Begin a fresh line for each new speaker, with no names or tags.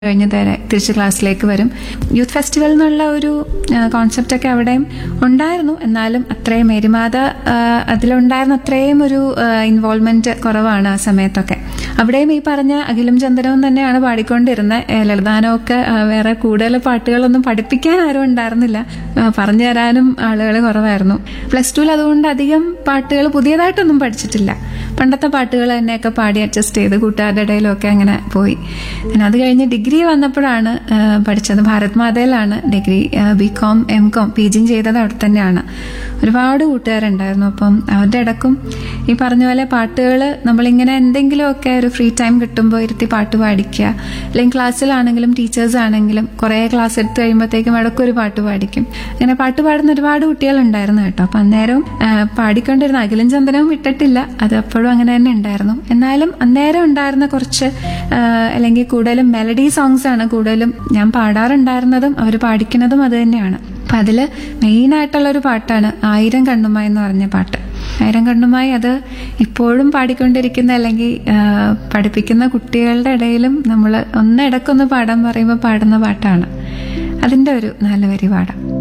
കഴിഞ്ഞ് തരെ തിരിച്ച് ക്ലാസ്സിലേക്ക് വരും യൂത്ത് ഫെസ്റ്റിവൽ എന്നുള്ള ഒരു കോൺസെപ്റ്റ് ഒക്കെ അവിടെയും ഉണ്ടായിരുന്നു എന്നാലും അത്രയും മേരിമാത ആ, അതിലുണ്ടായിരുന്ന അത്രയും ഒരു ഇൻവോൾവ്മെന്റ് കുറവാണ് ആ സമയത്തൊക്കെ അവിടെയും ഈ പറഞ്ഞ അഖിലും ചന്ദ്രവും തന്നെയാണ് പാടിക്കൊണ്ടിരുന്നത് ലളിതാനമൊക്കെ ആ, വേറെ കൂടുതൽ പാട്ടുകളൊന്നും പഠിപ്പിക്കാൻ ആരും ഉണ്ടായിരുന്നില്ല ആ, പറഞ്ഞു തരാനും ആളുകൾ കുറവായിരുന്നു പ്ലസ് ടുവിൽ അതുകൊണ്ട് അധികം പാട്ടുകൾ പുതിയതായിട്ടൊന്നും പഠിച്ചിട്ടില്ല പണ്ടത്തെ പാട്ടുകൾ തന്നെയൊക്കെ പാടി അഡ്ജസ്റ്റ് ചെയ്ത് കൂട്ടുകാരുടെ ഇടയിലൊക്കെ അങ്ങനെ പോയി പിന്നെ അത് കഴിഞ്ഞ് ഡിഗ്രി വന്നപ്പോഴാണ് ആ, പഠിച്ചത് ഭാരത് മാതയിലാണ് degree B Com M Com P ജിയും ചെയ്തത് അവിടെ തന്നെയാണ് ഒരുപാട് കൂട്ടുകാരുണ്ടായിരുന്നു അപ്പം അവരുടെ ഇടക്കും ഈ പറഞ്ഞ പോലെ പാട്ടുകൾ നമ്മളിങ്ങനെ എന്തെങ്കിലുമൊക്കെ ഒരു ഫ്രീ ടൈം കിട്ടുമ്പോൾ ഇരുത്തി പാട്ട് പാടിക്കുക അല്ലെങ്കിൽ ക്ലാസ്സിലാണെങ്കിലും ടീച്ചേഴ്സ് ആണെങ്കിലും കുറേ ക്ലാസ് എടുത്ത് കഴിയുമ്പോഴത്തേക്കും ഇടയ്ക്കൊരു പാട്ട് പാടിക്കും അങ്ങനെ പാട്ട് പാടുന്ന ഒരുപാട് കുട്ടികളുണ്ടായിരുന്നു കേട്ടോ അപ്പം അന്നേരം ആ, പാടിക്കൊണ്ടിരുന്ന അഖിലും ചന്ദനവും വിട്ടിട്ടില്ല അത് അപ്പോഴും അങ്ങനെ തന്നെ ഉണ്ടായിരുന്നു എന്നാലും അന്നേരം ഉണ്ടായിരുന്ന കുറച്ച് ആ, അല്ലെങ്കിൽ കൂടുതലും മെലഡി സോങ്സ് ആണ് കൂടുതലും ഞാൻ പാടാറുണ്ടായിരുന്നതും അവർ പാടിക്കുന്നതും അത് തന്നെയാണ് അപ്പം അതിൽ മെയിനായിട്ടുള്ള ഒരു പാട്ടാണ് ആയിരം കണ്ണുമായി എന്ന് പറഞ്ഞ പാട്ട് ആയിരം കണ്ണുമായി അത് ഇപ്പോഴും പാടിക്കൊണ്ടിരിക്കുന്ന അല്ലെങ്കിൽ ആ, പഠിപ്പിക്കുന്ന കുട്ടികളുടെ ഇടയിലും നമ്മൾ ഒന്നിടക്കൊന്ന് പാടാൻ പറയുമ്പോൾ പാടുന്ന പാട്ടാണ് അതിൻ്റെ ഒരു നാല് വരി പാടാം